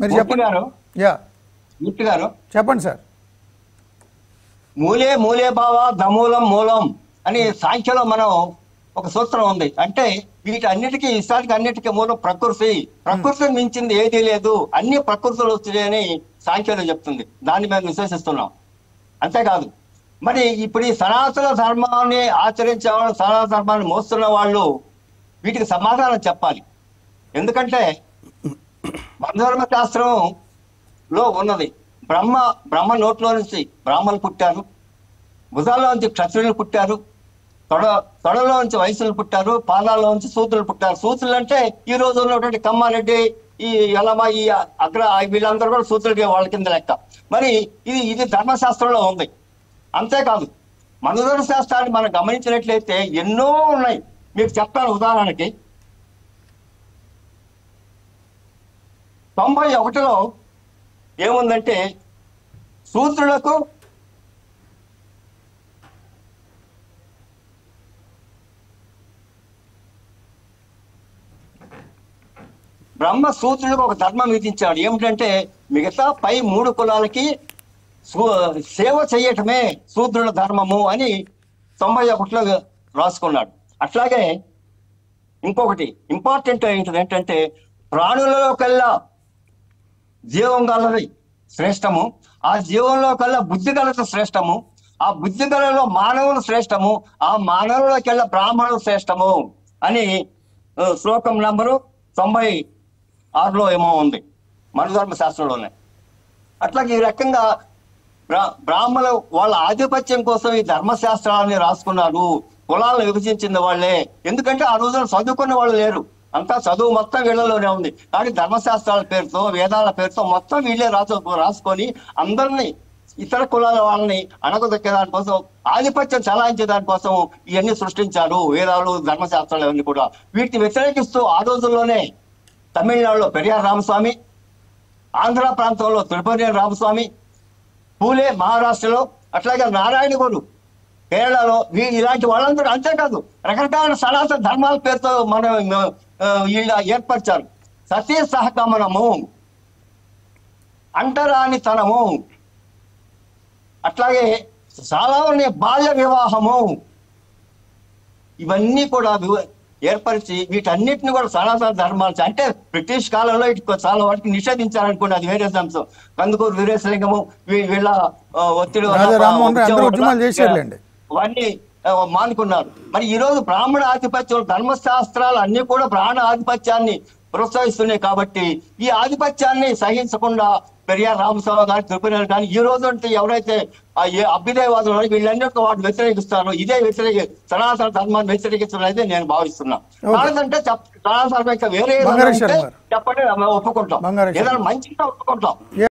మీరు మూర్తి చెప్పండి గారు యా మూర్తి గారు చెప్పండి సార్ మూలే మూలే భావ దమూలం మూలం అని సాంఖ్యలో మనం ఒక సూత్రం ఉంది అంటే వీటన్నిటికీ ఇష్టానికి అన్నిటికీ మూలం ప్రకృతి ప్రకృతిని మించింది ఏదీ లేదు అన్ని ప్రకృతులు వస్తున్నాయని సాంఖ్యంలో చెప్తుంది దాన్ని మేము విశ్వసిస్తున్నాం అంతేకాదు మరి ఇప్పుడు ఈ సనాతన ధర్మాన్ని ఆచరించే వాళ్ళు సనాతన ధర్మాన్ని మోస్తున్న వాళ్ళు వీటికి సమాధానం చెప్పాలి ఎందుకంటే మనధర్మ శాస్త్రంలో ఉన్నది బ్రహ్మ బ్రహ్మ నోట్లో నుంచి బ్రాహ్మణులు పుట్టారు భుజాల్లో నుంచి క్షత్రియులు పుట్టారు తొడ తొడలో నుంచి వయసులు పుట్టారు పాదాల్లో నుంచి సూత్రులు పుట్టారు సూత్రులు అంటే ఈ రోజు ఉన్నటువంటి కమ్మారెడ్డి ఈ యలమ ఈ అగ్ర వీళ్ళందరూ కూడా సూత్రులకి వాళ్ళ కింద లెక్క మరి ఇది ఇది ధర్మశాస్త్రంలో ఉంది అంతేకాదు మనధర్మ శాస్త్రాన్ని మనం గమనించినట్లయితే ఎన్నో ఉన్నాయి మీకు చెప్తాను ఉదాహరణకి తొంభై ఒకటిలో ఏముందంటే సూత్రులకు బ్రహ్మ సూత్రులకు ఒక ధర్మం విధించాడు ఏమిటంటే మిగతా పై మూడు కులాలకి సు- సేవ చేయటమే శూద్రుల ధర్మము అని తొంభై ఒకటిలో రాసుకున్నాడు అట్లాగే ఇంకొకటి ఇంపార్టెంట్ ఏంటిది ఏంటంటే ప్రాణులలో కల్లా జీవం గలది శ్రేష్టము ఆ జీవంలో కల్లా బుద్ధి గలది శ్రేష్టము ఆ బుద్ధి గలలో మానవులు శ్రేష్టము ఆ మానవులకెల్లా బ్రాహ్మణులు శ్రేష్టము అని ఆ, శ్లోకం నంబరు తొంభై ఆరులో ఏమో ఉంది మనధర్మ శాస్త్రంలోనే అట్లాగే ఈ రకంగా బ్రా- బ్రాహ్మణులు వాళ్ళ ఆధిపత్యం కోసం ఈ ధర్మశాస్త్రాలని రాసుకున్నారు కులాలను విభజించిన వాళ్ళే ఎందుకంటే ఆ రోజున చదువుకున్న వాళ్ళు లేరు అంతా చదువు మొత్తం వీళ్ళలోనే ఉంది కానీ ధర్మశాస్త్రాల పేరుతో వేదాల పేరుతో మొత్తం వీళ్ళే రాసు రాసుకొని అందరినీ ఇతర కులాల వాళ్ళని అణగదొక్కే దానికోసం ఆధిపత్యం చలాయించే దానికోసం ఇవన్నీ సృష్టించారు వేదాలు ధర్మశాస్త్రాలు ఇవన్నీ కూడా వీటిని వ్యతిరేకిస్తూ ఆ రోజుల్లోనే తమిళనాడులో పెరియార్ రామస్వామి ఆంధ్ర ప్రాంతంలో తిరుపతి రామస్వామి పూలే మహారాష్ట్రలో అట్లాగే నారాయణ గురు కేరళలో వీ ఇలాంటి వాళ్ళందరూ అంతేకాదు రకరకాల సనాతన ధర్మాల పేరుతో మనం ఆ, వీళ్ళు ఏర్పరిచారు సతీ సహగమనము అంటరానితనము అట్లాగే చాలా ఉన్నాయి బాల్య వివాహము ఇవన్నీ కూడా వివ- ఏర్పరిచి వీటన్నిటిని కూడా సనాతన ధర్మాలు అంటే బ్రిటిష్ కాలంలో ఇటు చాలా వాటికి నిషేధించారనుకోండి అది వేరే అంశం కందుకూరు వీరేశలింగము వీ- వీళ్ళ ఆ, ఒత్తిడి వల్ల రాజా రామ్మోహన్ రాయ్ అందరూ ఉద్యమం ఉద్యమాలు వల్ల చేశారులేండి. అవన్నీ ఆ, మానుకున్నారు మరి ఈ రోజు బ్రాహ్మణ ఆధిపత్యం ధర్మశాస్త్రాలు అన్ని కూడా బ్రాహ్మణ ఆధిపత్యాన్ని ప్రోత్సహిస్తున్నాయి కాబట్టి ఈ ఆధిపత్యాన్ని సహించకుండా పెరియార్ రామస్వామి గారు తిరుపతి కానీ ఈ రోజు అంటే ఎవరైతే ఆ ఏ అభ్యుదయవాదులు ఉన్నారో వీళ్ళందరికీ వాటిని వ్యతిరేకిస్తారో ఇదే వ్యతిరేక సనాతన ధర్మాన్ని వ్యతిరేకించడం అయితే నేను భావిస్తున్నా Okay. కాదంటే చెప్- సనాతన ధర్మం ఇంకా వేరే ఏదైనా బంగారేశ్వరం ఉంటే గారు. చెప్పండి మేము ఒప్పుకుంటాం బంగారేశ్వరం. ఏదైనా మంచిగా ఒప్పుకుంటాం